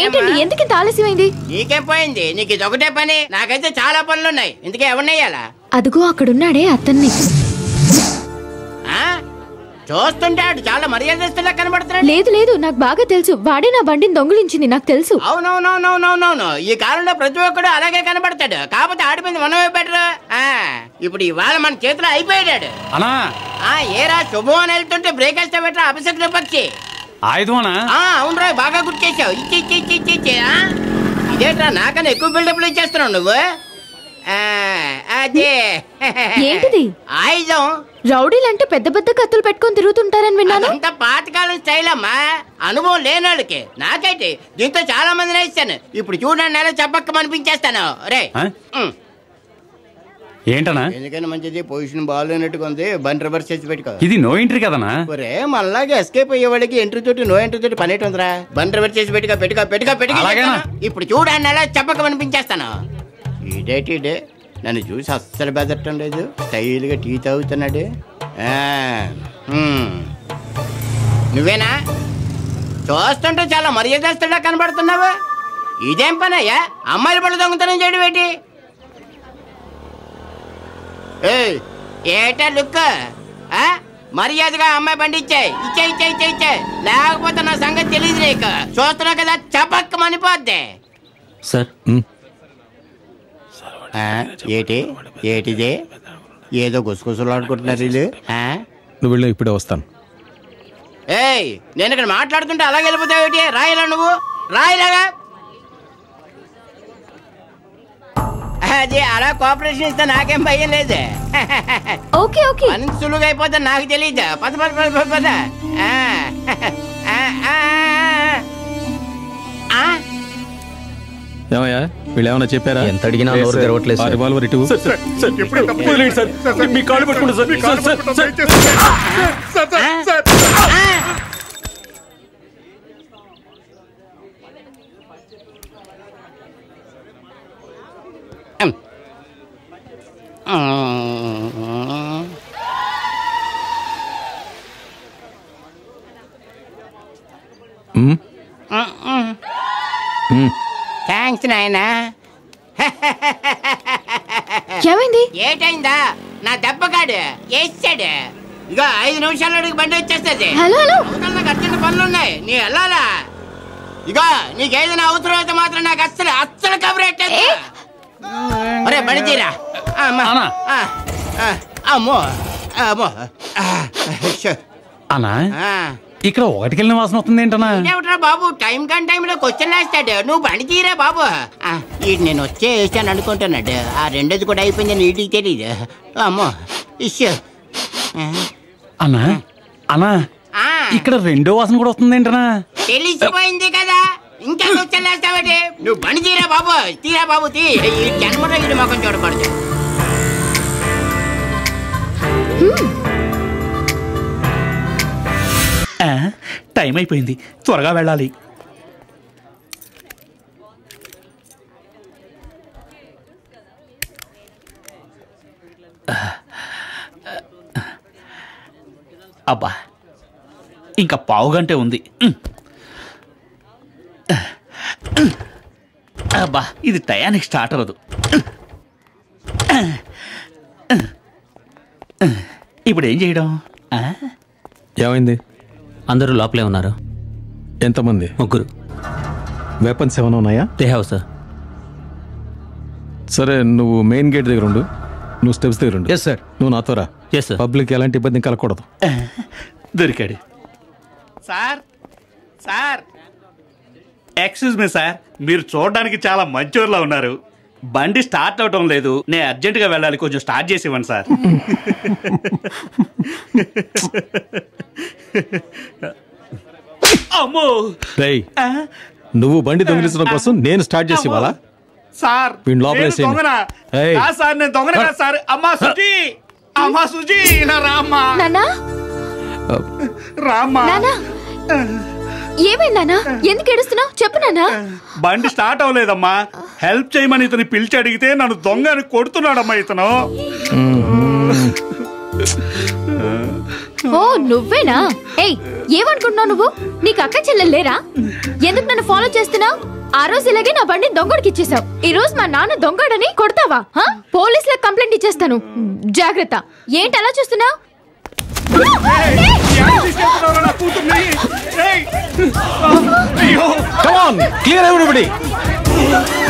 ఏంటండి ఎందుకు ఇంత ఆలస్యమైంది నీకేం పోయింది నీకు ఇది ఒకటే పని నాకైతే చాలా పనులు ఉన్నాయి ఇందుకే ఎవరినయ్యాలా అదిగో అక్కడున్నాడే అతన్ని ఆ? చూస్తుంటే ఆడు చాలా మర్యాదస్తులా కనబడుతున్నాడు లేదు లేదు నాకు బాగా తెలుసు వాడే నా బండిని దొంగిలించింది నాకు తెలుసు అవునవునవునవునవునవును ఈ కాలంలో ప్రతి ఒక్కడు అలాగే కనబడతాడు కాకపోతే ఆడిపోయింది మనమే బెటర్ ఇప్పుడు ఇవాళ మన చేతిలో అయిపోయాడు అనా ఆ ఏరా శుభం అని వెళ్తుంటే బ్రేక్ వేస్తే బెటర్ అపశకున పక్షి ఆయుధమనా ఆ అవునరా బాగా గుర్తు చేసావు ఇచ్చి ఇచ్చి ఇచ్చి ఇచ్చి ఇచ్చి ఆ? ఇదేట్రా నాకన్నా ఎక్కువ బిల్డప్లు ఇచ్చేస్తున్నావు నువ్వు ఆ, అదే ఏంటిది ఆయుధం రౌడీలంటే పెద్ద పెద్ద కత్తులు పెట్టుకొని తిరుగుతుంటారని విన్నాను అదంతా పాతకాలం స్టైల్ అమ్మా అనుభవం లేనోళ్ళకి నాకైతే దీంతో చాలా మందిని ఇస్తాను ఇప్పుడు చూడండి నెల చెప్పక్క అనిపించేస్తాను రే ఆ? ఏంటనా ఎందుకని మంచిది పొజిషన్ బాగాలేనట్టుగా ఉంది బండి రివర్స్ చేసి పెట్టుకో ఇది నో ఎంట్రీ కదనా ఒరే మళ్ళాగే ఎస్కేప్ అయ్యేవాడికి ఎంట్రీ తోటి నో ఎంట్రీ తోటి పని ఉందిరా బండి రివర్స్ చేసి పెట్టుకో పెట్టుకో పెట్టుకో పెట్టుకో అలాగేనా? ఇప్పుడు చూడండి నెల చెప్పక అనిపించేస్తాను ఇదేటి ఇదే నన్ను చూసి అస్సలు బెదరటం లేదు స్టైల్గా టీ తాగుతున్నాడు ఆ, హ్మ్. నువ్వేనా చూస్తుంటే చాలా మర్యాదస్తుడా కనబడుతున్నావు ఇదేం పని అయ్యా అమ్మాయిల పళ్ళు దొంగతనం చేయడం ఏంటి ఏయ్, ఏటా లుక్ ఆ? మర్యాదగా అమ్మాయి బండి ఇచ్చాయి ఇచ్చే ఇచ్చే ఇచ్చే ఇచ్చే లేకపోతే నా సంగతి తెలియదు నీకు చూస్తున్నావు కదా చపక్క మనిపోద్ది సార్ ఆ, ఏటి ఏటిది ఏదో గుసగుసలు ఆడుకుంటున్నారు వీళ్ళు ఆ? నువ్వు వెళ్ళు ఇప్పుడే వస్తాను ఏయ్ నేను ఇక్కడ మాట్లాడుతుంటే అలాగే వెళ్ళిపోతావు ఏంటి రాయలా నువ్వు రాయలాగా అది అలా కోఆపరేషన్ ఇస్తే నాకేం భయం లేదు ఓకే ఓకే పని సులువుగా అయిపోతే నాకు తెలియదు పద పద పద పద పద ఆ, ఆ, ఆ, ఆ. ఏమయ్యా వీళ్ళు ఏమైనా చెప్పారా ఎంత అడిగినా నోరు తెరవట్లేదు సార్. రివాల్వర్ ఇటు మీ కాళ్ళు పట్టుకుంటా sir sir, sir, sir. Um, um. Thanks నాయనా ఏమైంది ఏటైందా నా దెబ్బకాడు వేసాడు ఇక ఐదు నిమిషాల్లో నీకు బండి వచ్చేస్తుంది హలో హలో అవతల నాకు అర్జెంట్ పనులు ఉన్నాయి నీ వెళ్ళాలా ఇక నీకేదైనా అవసరం అయితే మాత్రం నాకు అస్సలు అస్సలు కబురెట్టేది ఒరే బండి తీరా ఆ, అమ్మా. అన్నా. ఆ, ఆ, అమ్మో అమ్మో ఆ, షో. అనా ఆ. ఇక్కడ ఒకటికెళ్ళిన వాసన వస్తుంది ఏంటనా ఇదేమిట్రా బాబు టైం కన్ టైంలో క్వశ్చన్ వేస్తాడు నువ్వు బండి తీరా బాబు ఆ, ఈడు నేను వచ్చే వేసాను అనుకుంటున్నాడు ఆ రెండోది కూడా అయిపోయింది నీటికి తెలియదు అమ్మో ఇష్యూ అన్నా అన్నా ఆ, ఇక్కడ రెండో వాసన కూడా వస్తుంది ఏంటనా తెలిసిపోయింది కదా ఇంకా క్వశ్చన్ వేస్తావటి నువ్వు బండి తీరా బాబు తీరా బాబు తీ ఈ జన్మలో ఇది మొఖం చూడకూడదు ఆ, టైం అయిపోయింది త్వరగా వెళ్ళాలి అబ్బా ఇంకా పావు గంటే ఉంది అబ్బా ఇది టయానికి స్టార్ట్ అవ్వదు ఇప్పుడు ఏం చేయడం ఆ? ఏమైంది అందరూ లోపలే ఉన్నారు ఎంతమంది ముగ్గురు వెపన్స్ ఏమైనా ఉన్నాయా దే హ్యావ్ సార్ సరే నువ్వు మెయిన్ గేట్ దగ్గర ఉండు నువ్వు స్టెప్స్ దగ్గర ఉండు ఎస్ సార్ నువ్వు నాతో రా ఎస్ సార్ పబ్లిక్ ఎలాంటి ఇబ్బంది కలగకూడదు దొరికాడు sir sir excuse me sir మీరు చూడడానికి చాలా మంచోర్లా ఉన్నారు బండి స్టార్ట్ అవటం లేదు నేను అర్జెంటుగా వెళ్ళాలి కొంచెం స్టార్ట్ చేసి ఇవ్వండి సార్ అమ్మో రేయ్ ఆ? నువ్వు బండి దొంగిలించడం కోసం నేను స్టార్ట్ చేసి ఇవ్వాలా సార్ వీడిని లోపల నేను వేసేయండి. దొంగనా? ఏయ్. కాదు సార్ నేను దొంగన కాదు సార్ అమ్మా సుజీ అమ్మా సుజీ ఇలా రామ్మా నానా రామ్మా నానా ఏమైంది నానా ఎందుకు ఏడుస్తున్నావు చెప్పు నానా బండి స్టార్ట్ అవ్వలేదమ్మా హెల్ప్ చేయమని ఇతను పిలిచి అడిగితే నన్ను దొంగ అని కొడుతున్నాడమ్మా ఇతను ఓ నువ్వేనా ఏయ్ ఏమనుకుంటున్నావు నువ్వు నీకు అక్క చెల్లెలు లేరా ఎందుకు నన్ను ఫాలో చేస్తున్నావు ఆ రోజు ఇలాగే నా బండి దొంగడికి ఇచ్చేసావు ఈ రోజు మా నాన్న దొంగడని కొడతావా హ? పోలీసులకు కంప్లైంట్ ఇచ్చేస్తాను జాగ్రత్త ఏంటి అలా చూస్తున్నావు కమాన్ క్లియర్ ఎవ్రీబడి